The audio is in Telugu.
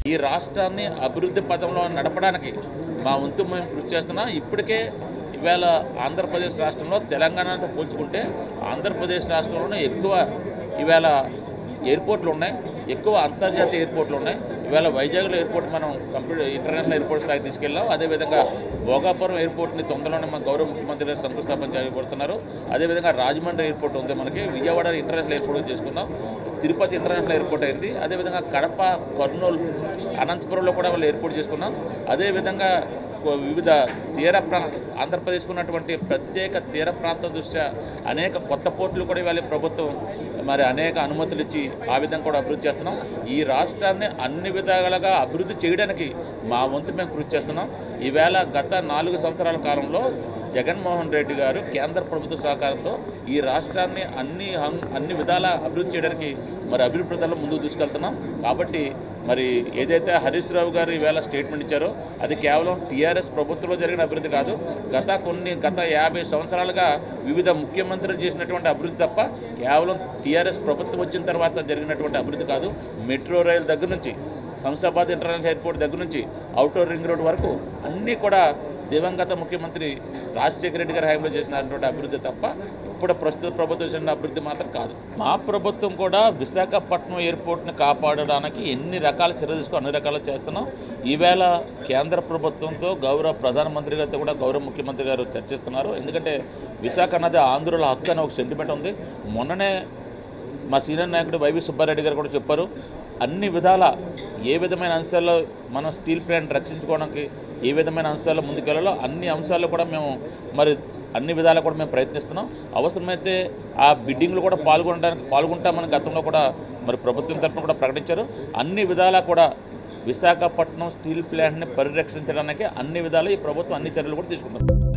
ఈ రాష్ట్రాన్ని అభివృద్ధి పథంలో నడపడానికి మా వంతు మేము కృషి చేస్తున్నాం ఇప్పటికే ఇవాళ ఆంధ్రప్రదేశ్ రాష్ట్రంలో తెలంగాణతో పోల్చుకుంటే ఆంధ్రప్రదేశ్ రాష్ట్రంలోనే ఎక్కువ ఇవాళ ఎయిర్పోర్ట్లు ఉన్నాయి ఎక్కువ అంతర్జాతీయ ఎయిర్పోర్ట్లు ఉన్నాయి ఇవాళ వైజాగ్లో ఎయిర్పోర్ట్ మనం కంప్యూటర్ ఇంటర్నేషనల్ ఎయిర్పోర్ట్ స్థాయికి తీసుకెళ్ళాం అదేవిధంగా భోగాపురం ఎయిర్పోర్ట్ని తొందరలోనే మన గౌరవ ముఖ్యమంత్రి గారు శంకుస్థాపన చేయబడుతున్నారు అదేవిధంగా రాజమండ్రి ఎయిర్పోర్ట్ ఉంది మనకి విజయవాడ ఇంటర్నేషనల్ ఎయిర్పోర్ట్ చేసుకున్నాం తిరుపతి ఇంటర్నేషనల్ ఎయిర్పోర్ట్ అయింది అదేవిధంగా కడప కర్నూలు అనంతపురంలో కూడా వాళ్ళు ఎయిర్పోర్ట్ చేసుకున్నాం అదేవిధంగా కొ- వివిధ తీర ప్రా ఆంధ్రప్రదేశ్కు ఉన్నటువంటి ప్రత్యేక తీర ప్రాంత దృష్ట్యా అనేక కొత్త పోర్టులు కూడా ఇవాళ ప్రభుత్వం మరి అనేక అనుమతులు ఇచ్చి ఆ విధంగా కూడా అభివృద్ధి చేస్తున్నాం ఈ రాష్ట్రాన్ని అన్ని విధాలుగా అభివృద్ధి చేయడానికి మా వంతు మేము కృషి చేస్తున్నాం ఈవేళ గత నాలుగు సంవత్సరాల కాలంలో జగన్మోహన్ రెడ్డి గారు కేంద్ర ప్రభుత్వ సహకారంతో ఈ రాష్ట్రాన్ని అన్ని హం- అన్ని విధాల అభివృద్ధి చేయడానికి మరి అభివృద్ధి పథంలో ముందుకు తీసుకెళ్తున్నాం కాబట్టి మరి ఏదైతే హరీష్ రావు గారు ఈవేళ స్టేట్మెంట్ ఇచ్చారో అది కేవలం టీఆర్ఎస్ ప్రభుత్వంలో జరిగిన అభివృద్ధి కాదు గత కొన్ని గత యాభై సంవత్సరాలుగా వివిధ ముఖ్యమంత్రులు చేసినటువంటి అభివృద్ధి తప్ప కేవలం టీఆర్ఎస్ ప్రభుత్వం వచ్చిన తర్వాత జరిగినటువంటి అభివృద్ధి కాదు మెట్రో రైలు దగ్గర నుంచి శంషాబాద్ ఇంటర్నేషనల్ ఎయిర్పోర్ట్ దగ్గర నుంచి అవుటర్ రింగ్ రోడ్ వరకు అన్నీ కూడా దివంగత ముఖ్యమంత్రి రాజశేఖర రెడ్డి గారి హయాంలో చేసినటువంటి అభివృద్ధి తప్ప ఇప్పుడు ప్రస్తుత ప్రభుత్వం చేసిన అభివృద్ధి మాత్రం కాదు మా ప్రభుత్వం కూడా విశాఖపట్నం ఎయిర్పోర్ట్ని కాపాడడానికి ఎన్ని రకాల చర్యలు తీసుకుని అన్ని రకాలు చేస్తున్నాం ఈవేళ కేంద్ర ప్రభుత్వంతో గౌరవ ప్రధానమంత్రి గారితో కూడా గౌరవ ముఖ్యమంత్రి గారు చర్చిస్తున్నారు ఎందుకంటే విశాఖ అన్నది ఆంధ్రుల హక్కు అనే ఒక సెంటిమెంట్ ఉంది మొన్ననే మా సీనియర్ నాయకుడు వైవి సుబ్బారెడ్డి గారు కూడా చెప్పారు అన్ని విధాల ఏ విధమైన అంశాల్లో మనం స్టీల్ ప్లాంట్ రక్షించుకోవడానికి ఏ విధమైన అంశాల్లో ముందుకెళ్ళాలో అన్ని అంశాల్లో కూడా మేము మరి అన్ని విధాలు కూడా మేము ప్రయత్నిస్తున్నాం అవసరమైతే ఆ బిడ్డింగ్లో కూడా పాల్గొనడానికి పాల్గొంటామని గతంలో కూడా మరి ప్రభుత్వం తరఫున కూడా ప్రకటించారు అన్ని విధాలా కూడా విశాఖపట్నం స్టీల్ ప్లాంట్ని పరిరక్షించడానికి అన్ని విధాలు ఈ ప్రభుత్వం అన్ని చర్యలు కూడా తీసుకుంటుంది